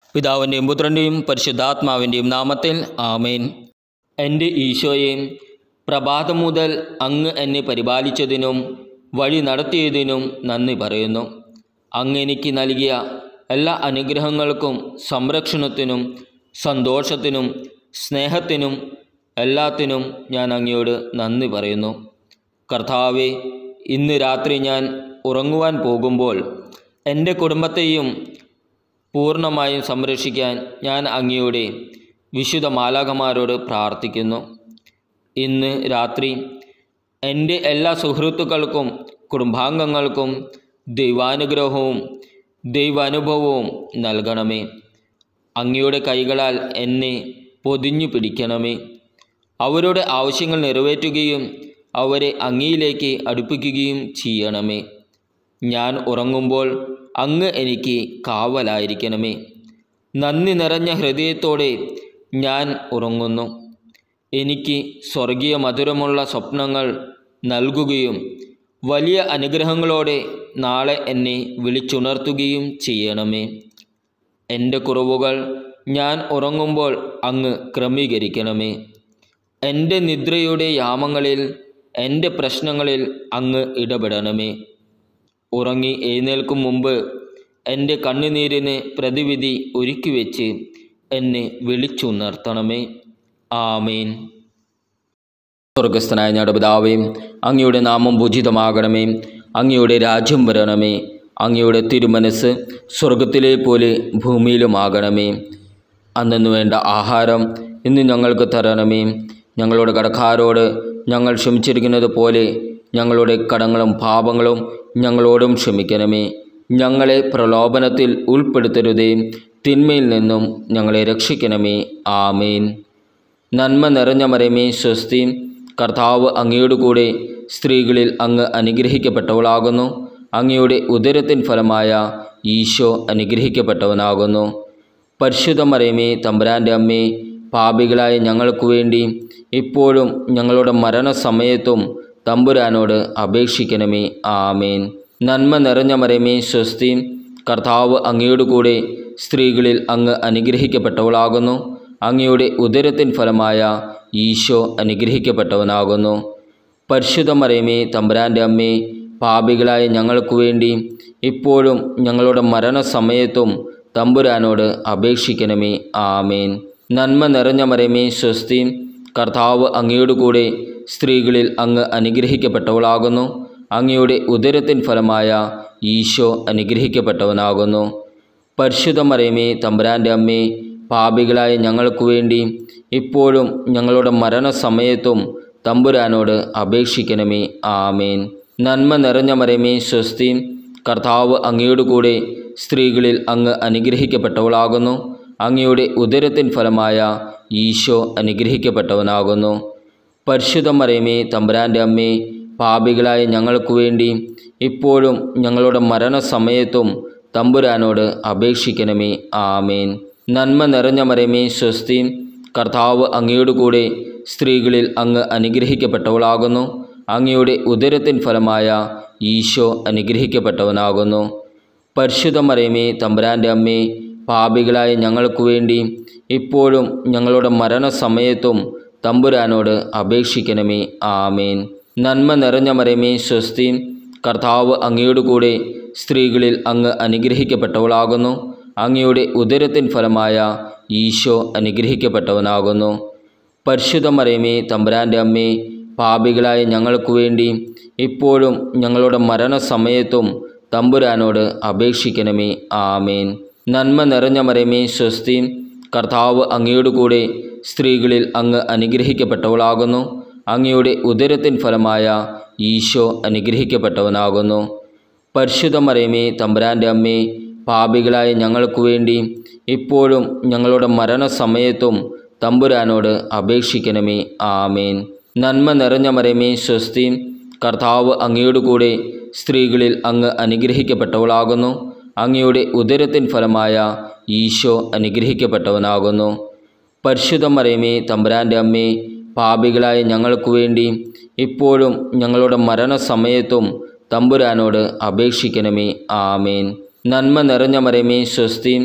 പിതാവിൻ്റെയും പുത്രൻ്റെയും പരിശുദ്ധാത്മാവിൻ്റെയും നാമത്തിൽ ആമേൻ എൻ്റെ ഈശോയെ പ്രഭാതം മുതൽ അങ്ങ് എന്നെ പരിപാലിച്ചതിനും വഴി നടത്തിയതിനും നന്ദി പറയുന്നു അങ്ങ് എനിക്ക് നൽകിയ എല്ലാ അനുഗ്രഹങ്ങൾക്കും സംരക്ഷണത്തിനും സന്തോഷത്തിനും സ്നേഹത്തിനും എല്ലാത്തിനും ഞാൻ അങ്ങയോട് നന്ദി പറയുന്നു കർത്താവെ ഇന്ന് രാത്രി ഞാൻ ഉറങ്ങുവാൻ പോകുമ്പോൾ എൻ്റെ കുടുംബത്തെയും പൂർണ്ണമായും സംരക്ഷിക്കാൻ ഞാൻ അങ്ങയുടെ വിശുദ്ധ മാലാകമാരോട് പ്രാർത്ഥിക്കുന്നു ഇന്ന് രാത്രി എൻ്റെ എല്ലാ സുഹൃത്തുക്കൾക്കും കുടുംബാംഗങ്ങൾക്കും ദൈവാനുഗ്രഹവും ദൈവാനുഭവവും നൽകണമേ അങ്ങയുടെ കൈകളാൽ എന്നെ പൊതിഞ്ഞു പിടിക്കണമേ അവരുടെ ആവശ്യങ്ങൾ നിറവേറ്റുകയും അവരെ അങ്ങയിലേക്ക് അടുപ്പിക്കുകയും ചെയ്യണമേ ഞാൻ ഉറങ്ങുമ്പോൾ അങ്ങ് എനിക്ക് കാവലായിരിക്കണമേ നന്ദി നിറഞ്ഞ ഹൃദയത്തോടെ ഞാൻ ഉറങ്ങുന്നു എനിക്ക് സ്വർഗീയ മധുരമുള്ള സ്വപ്നങ്ങൾ നൽകുകയും വലിയ അനുഗ്രഹങ്ങളോടെ നാളെ എന്നെ വിളിച്ചുണർത്തുകയും ചെയ്യണമേ എൻ്റെ കുറവുകൾ ഞാൻ ഉറങ്ങുമ്പോൾ അങ്ങ് ക്രമീകരിക്കണമേ എൻ്റെ നിദ്രയുടെ യാമങ്ങളിൽ എൻ്റെ പ്രശ്നങ്ങളിൽ അങ്ങ് ഇടപെടണമേ ഉറങ്ങി എഴുന്നേൽക്കും മുമ്പ് എൻ്റെ കണ്ണുനീരിന് പ്രതിവിധി ഒരുക്കി വെച്ച് എന്നെ വിളിച്ചുണർത്തണമേ ആമേൻ സ്വർഗസ്ഥനായ ഞങ്ങളുടെ പിതാവേ അങ്ങയുടെ നാമം പൂജിതമാകണമേ അങ്ങയുടെ രാജ്യം വരണമേ അങ്ങയുടെ തിരുമനസ് സ്വർഗത്തിലെ പോലെ ഭൂമിയിലുമാകണമേ അന്നു വേണ്ട ആഹാരം ഇന്ന് ഞങ്ങൾക്ക് തരണമേ ഞങ്ങളുടെ കടക്കാരോട് ഞങ്ങൾ ക്ഷമിച്ചിരിക്കുന്നത് പോലെ ഞങ്ങളുടെ കടങ്ങളും പാപങ്ങളും ഞങ്ങളോടും ക്ഷമിക്കണമേ ഞങ്ങളെ പ്രലോഭനത്തിൽ ഉൾപ്പെടുത്തരുതേ തിന്മയിൽ നിന്നും ഞങ്ങളെ രക്ഷിക്കണമേ ആമേൻ നന്മ നിറഞ്ഞ മരമേ സ്വസ്തി കർത്താവ് അങ്ങയോട് കൂടെ സ്ത്രീകളിൽ അങ്ങ് അനുഗ്രഹിക്കപ്പെട്ടവളാകുന്നു അങ്ങയുടെ ഉദരത്തിൻ ഫലമായ ഈശോ അനുഗ്രഹിക്കപ്പെട്ടവനാകുന്നു പരിശുദ്ധ മരമേ തമ്പുരാൻ്റെ അമ്മേ പാപികളായ ഞങ്ങൾക്ക് വേണ്ടി ഇപ്പോഴും ഞങ്ങളുടെ മരണസമയത്തും തമ്പുരാനോട് അപേക്ഷിക്കണമേ ആമേൻ നന്മ നിറഞ്ഞ മരമേ സ്വസ്തി കർത്താവ് അങ്ങയോട് കൂടെ സ്ത്രീകളിൽ അങ്ങ് അനുഗ്രഹിക്കപ്പെട്ടവളാകുന്നു അങ്ങയുടെ ഉദരത്തിൻ ഫലമായ ഈശോ അനുഗ്രഹിക്കപ്പെട്ടവനാകുന്നു പരിശുദ്ധ മരമേ തമ്പുരാൻ്റെ അമ്മേ പാപികളായ ഞങ്ങൾക്ക് വേണ്ടി ഇപ്പോഴും ഞങ്ങളുടെ മരണസമയത്തും തമ്പുരാനോട് അപേക്ഷിക്കണമേ ആമേൻ നന്മ നിറഞ്ഞ മരമേ സ്വസ്തി കർത്താവ് അങ്ങയോട് കൂടെ സ്ത്രീകളിൽ അങ്ങ് അനുഗ്രഹിക്കപ്പെട്ടവളാകുന്നു അങ്ങയുടെ ഉദരത്തിൻ ഫലമായ ഈശോ അനുഗ്രഹിക്കപ്പെട്ടവനാകുന്നു പരിശുദ്ധ മരമേ തമ്പുരാൻ്റെ അമ്മേ പാപികളായ ഞങ്ങൾക്ക് വേണ്ടി ഇപ്പോഴും ഞങ്ങളുടെ മരണസമയത്തും തമ്പുരാനോട് അപേക്ഷിക്കണമേ ആമേൻ നന്മ നിറഞ്ഞ മരമേ സ്വസ്തി കർത്താവ് അങ്ങയോട് കൂടെ സ്ത്രീകളിൽ അങ്ങ് അനുഗ്രഹിക്കപ്പെട്ടവളാകുന്നു അങ്ങയുടെ ഉദരത്തിൻ ഫലമായ ഈശോ അനുഗ്രഹിക്കപ്പെട്ടവനാകുന്നു പരിശുദ്ധ മരമേ തമ്പുരാൻ്റെ അമ്മേ പാപികളായ ഞങ്ങൾക്ക് വേണ്ടി ഇപ്പോഴും ഞങ്ങളുടെ മരണസമയത്തും തമ്പുരാനോട് അപേക്ഷിക്കണമേ ആമേൻ നന്മ നിറഞ്ഞ മരമേ സ്വസ്തി കർത്താവ് അങ്ങയോട് കൂടെ സ്ത്രീകളിൽ അങ്ങ് അനുഗ്രഹിക്കപ്പെട്ടവളാകുന്നു അങ്ങയുടെ ഉദരത്തിൻ ഫലമായ ഈശോ അനുഗ്രഹിക്കപ്പെട്ടവനാകുന്നു പരിശുദ്ധ മരമേ തമ്പുരാൻ്റെ അമ്മേ പാപികളായ ഞങ്ങൾക്ക് വേണ്ടി ഇപ്പോഴും ഞങ്ങളുടെ മരണസമയത്തും തമ്പുരാനോട് അപേക്ഷിക്കണമേ ആമേൻ നന്മ നിറഞ്ഞ മരമേ സ്വസ്തി കർത്താവ് അങ്ങയോട് കൂടെ സ്ത്രീകളിൽ അങ്ങ് അനുഗ്രഹിക്കപ്പെട്ടവളാകുന്നു അങ്ങയുടെ ഉദരത്തിൻ ഫലമായ ഈശോ അനുഗ്രഹിക്കപ്പെട്ടവനാകുന്നു പരിശുദ്ധ മരമേ തമ്പുരാൻ്റെ അമ്മേ പാപികളായ ഞങ്ങൾക്ക് വേണ്ടി ഇപ്പോഴും ഞങ്ങളുടെ മരണസമയത്തും തമ്പുരാനോട് അപേക്ഷിക്കണമേ ആമേൻ നന്മ നിറഞ്ഞ മരമേ സ്വസ്തി കർത്താവ് അങ്ങയോട് കൂടെ സ്ത്രീകളിൽ അങ്ങ് അനുഗ്രഹിക്കപ്പെട്ടവളാകുന്നു അങ്ങയുടെ ഉദരത്തിൻ ഫലമായ ഈശോ അനുഗ്രഹിക്കപ്പെട്ടവനാകുന്നു പരിശുദ്ധ മരമേ തമ്പുരാൻ്റെ അമ്മേ പാപികളായ ഞങ്ങൾക്ക് വേണ്ടി ഇപ്പോഴും ഞങ്ങളുടെ മരണസമയത്തും തമ്പുരാനോട് അപേക്ഷിക്കണമേ ആമേൻ നന്മ നിറഞ്ഞ മരമേ സ്വസ്തി കർത്താവ് അങ്ങയോട് കൂടെ സ്ത്രീകളിൽ അങ്ങ് അനുഗ്രഹിക്കപ്പെട്ടവളാകുന്നു അങ്ങയുടെ ഉദരത്തിൻ ഫലമായ ഈശോ അനുഗ്രഹിക്കപ്പെട്ടവനാകുന്നു പരിശുദ്ധ മരമേ തമ്പുരാൻ്റെ അമ്മേ പാപികളായ ഞങ്ങൾക്ക് വേണ്ടി ഇപ്പോഴും ഞങ്ങളുടെ മരണസമയത്തും തമ്പുരാനോട് അപേക്ഷിക്കണമേ ആമേൻ നന്മ നിറഞ്ഞ മരമേ സ്വസ്തി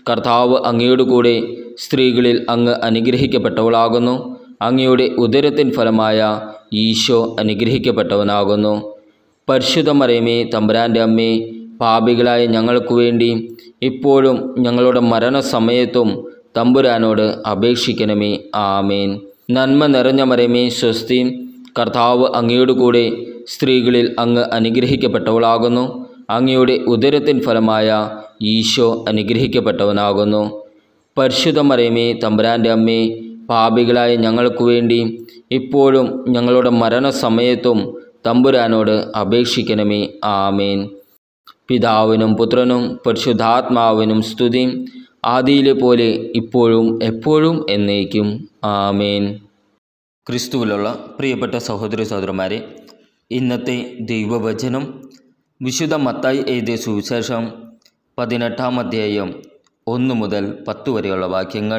കർത്താവ് അങ്ങയോട് കൂടെ സ്ത്രീകളിൽ അങ്ങ് അനുഗ്രഹിക്കപ്പെട്ടവളാകുന്നു അങ്ങയുടെ ഉദരത്തിൻ ഫലമായ ഈശോ അനുഗ്രഹിക്കപ്പെട്ടവനാകുന്നു പരിശുദ്ധ മറിയമേ തമ്പുരാൻ്റെ അമ്മേ പാപികളായ ഞങ്ങൾക്ക് വേണ്ടി ഇപ്പോഴും ഞങ്ങളുടെ മരണസമയത്തും തമ്പുരാനോട് അപേക്ഷിക്കണമേ ആമേൻ നന്മ നിറഞ്ഞ മറിയമേ സ്വസ്തി കർത്താവ് അങ്ങയോട് കൂടെ സ്ത്രീകളിൽ അങ്ങ് അനുഗ്രഹിക്കപ്പെട്ടവളാകുന്നു അങ്ങയുടെ ഉദരത്തിൻ ഫലമായ ഈശോ അനുഗ്രഹിക്കപ്പെട്ടവനാകുന്നു പരിശുദ്ധ മറിയമേ തമ്പുരാൻ്റെ അമ്മേ പാപികളായ ഞങ്ങൾക്ക് വേണ്ടി ഇപ്പോഴും ഞങ്ങളുടെ മരണസമയത്തും തമ്പുരാനോട് അപേക്ഷിക്കണമേ ആമേൻ പിതാവിനും പുത്രനും പരിശുദ്ധാത്മാവിനും സ്തുതി ആദിയിലെ പോലെ ഇപ്പോഴും എപ്പോഴും എന്നേക്കും ആമേൻ ക്രിസ്തുവിലുള്ള പ്രിയപ്പെട്ട സഹോദരി സഹോദരന്മാരെ ഇന്നത്തെ ദൈവവചനം വിശുദ്ധ മത്തായി എഴുതിയ സുവിശേഷം പതിനെട്ടാം അധ്യായം ഒന്ന് മുതൽ പത്ത് വരെയുള്ള വാക്യങ്ങൾ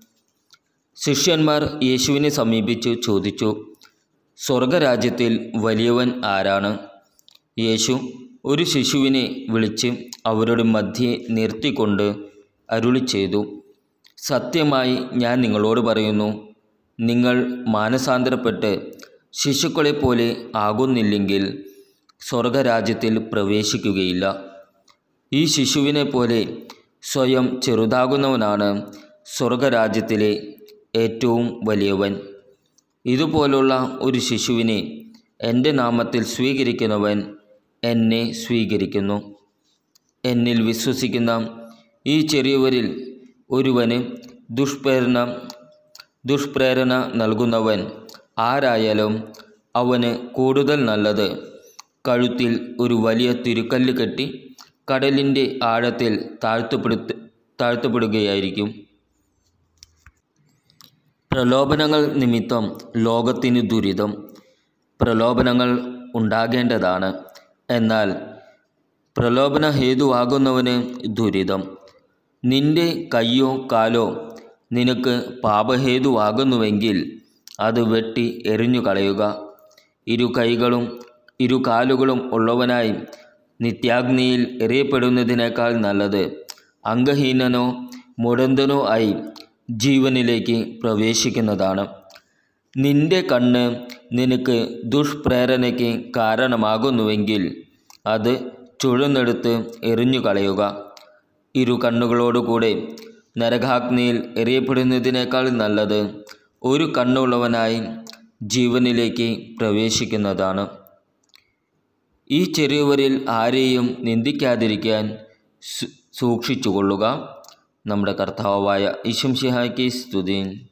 ശിഷ്യന്മാർ യേശുവിനെ സമീപിച്ച് ചോദിച്ചു സ്വർഗരാജ്യത്തിൽ വലിയവൻ ആരാണ് യേശു ഒരു ശിശുവിനെ വിളിച്ച് അവരുടെ മധ്യേ നിർത്തിക്കൊണ്ട് അരുളി ചെയ്തു സത്യമായി ഞാൻ നിങ്ങളോട് പറയുന്നു നിങ്ങൾ മാനസാന്തരപ്പെട്ട് ശിശുക്കളെപ്പോലെ ആകുന്നില്ലെങ്കിൽ സ്വർഗരാജ്യത്തിൽ പ്രവേശിക്കുകയില്ല ഈ ശിശുവിനെ പോലെ സ്വയം ചെറുതാകുന്നവനാണ് സ്വർഗരാജ്യത്തിലെ ഏറ്റവും വലിയവൻ ഇതുപോലുള്ള ഒരു ശിശുവിനെ എൻ്റെ നാമത്തിൽ സ്വീകരിക്കുന്നവൻ എന്നെ സ്വീകരിക്കുന്നു എന്നിൽ വിശ്വസിക്കുന്ന ഈ ചെറിയവരിൽ ഒരുവന് ദുഷ്പ്രേരണ ദുഷ്പ്രേരണ നൽകുന്നവൻ ആരായാലും അവന് കൂടുതൽ നല്ലത് കഴുത്തിൽ ഒരു വലിയ തിരുക്കല്ല് കെട്ടി കടലിൻ്റെ ആഴത്തിൽ താഴ്ത്തപ്പെടുത്ത താഴ്ത്തപ്പെടുകയായിരിക്കും പ്രലോഭനങ്ങൾ നിമിത്തം ലോകത്തിന് ദുരിതം പ്രലോഭനങ്ങൾ ഉണ്ടാകേണ്ടതാണ് എന്നാൽ പ്രലോഭന ഹേതുവാകുന്നവന് ദുരിതം നിന്റെ കയ്യോ കാലോ നിനക്ക് പാപഹേതുവാകുന്നുവെങ്കിൽ അത് വെട്ടി എറിഞ്ഞു കളയുക ഇരു കൈകളും ഇരു കാലുകളും ഉള്ളവനായി നിത്യാഗ്നിയിൽ എറിയപ്പെടുന്നതിനേക്കാൾ നല്ലത് അംഗഹീനനോ മുടന്തനോ ആയി ജീവനിലേക്ക് പ്രവേശിക്കുന്നതാണ് നിന്റെ കണ്ണ് നിനക്ക് ദുഷ്പ്രേരണയ്ക്ക് കാരണമാകുന്നുവെങ്കിൽ അത് ചുഴന്നെടുത്ത് എറിഞ്ഞു കളയുക ഇരു കണ്ണുകളോടുകൂടെ നരകാഗ്നിയിൽ എറിയപ്പെടുന്നതിനേക്കാൾ നല്ലത് ഒരു കണ്ണുള്ളവനായി ജീവനിലേക്ക് പ്രവേശിക്കുന്നതാണ് ഈ ചെറിയവരിൽ ആരെയും നിന്ദിക്കാതിരിക്കാൻ സൂക്ഷിച്ചുകൊള്ളുക നമ്മുടെ കർത്താവായ ഇശംഷിഹായ്ക്ക് സ്തുതി